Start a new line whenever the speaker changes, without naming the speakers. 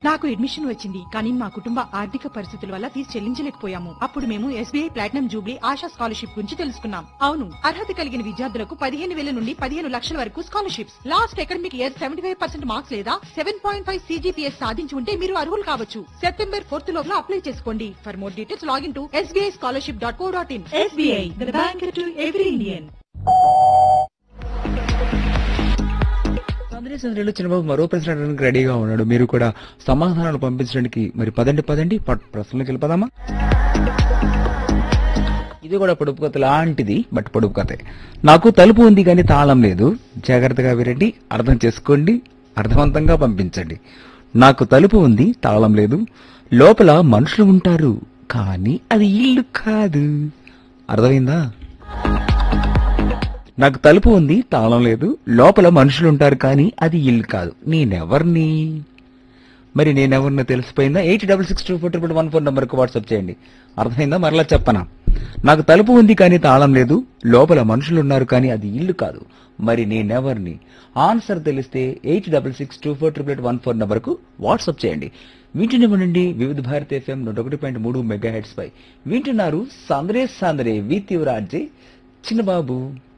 నాకు అడ్మిషన్ వచ్చింది కానీ మా కుటుంబ ఆర్థిక పరిస్థితుల వల్ల ఫీజు చెల్లించలేకపోయాము అప్పుడు మేము SBI platinum jubilee Asha scholarship గురించి తెలుసుకున్నాం అవును అర్హత కలిగిన విద్యార్థులకు పదిహేను వేల నుండి పదిహేను లక్షల వరకు scholarships last academic year seventy five percent marks లేదా సెవెన్ పాయింట్ ఫైవ్ సీజీపీఎస్ సాధించి ఉంటే మీరు అర్హులు కావచ్చు సెప్టెంబర్ ఫోర్త్ లోపల అప్లై చేసుకోండి for more details login to SBI scholarship dot co dot in SBI the bank to every Indian
సందడి సందడిలో చిన్నబాబు మరో ప్రశ్న అడగడానికి రెడీగా ఉన్నాడు మీరు కూడా సమాధానాలు పంపించడానికి మరి పదండి పదండి పట్- ప్రశ్నలకు వెళ్ళిపోదామా ఇది కూడా పొడుపు కథ లాంటిది బట్ పొడుపు కథే నాకు తలుపు ఉంది కానీ తాళం లేదు జాగ్రత్తగా వినండి అర్థం చేసుకోండి అర్థవంతంగా పంపించండి నాకు తలుపు ఉంది తాళం లేదు లోపల మనుషులు ఉంటారు కానీ అది ఇల్లు కాదు అర్థమైందా నాకు తలుపు ఉంది తాళం లేదు లోపల మనుషులు ఉంటారు కానీ అది ఇల్లు కాదు నేనెవర్ని మరి నేనెవరినో తెలిసిపోయిందా eight double six two four triple one four నంబర్కి వాట్సాప్ చేయండి అర్థమైందా మరలా చెప్పనా నాకు తలుపు ఉంది కానీ తాళం లేదు లోపల మనుషులు ఉన్నారు కానీ అది ఇల్లు కాదు మరి నేనెవర్ని ఆన్సర్ తెలిస్తే eight double six two four triple one four నంబర్కు వాట్సాప్ చేయండి వింటున్నామండి వివిధ భారతి ఎఫ్ఎం నూట ఒకటి పాయింట్ మూడు మెగా హెడ్స్ పై వింటున్నారు సందరే సందరే వి తీవ్రాజే చిన్నబాబు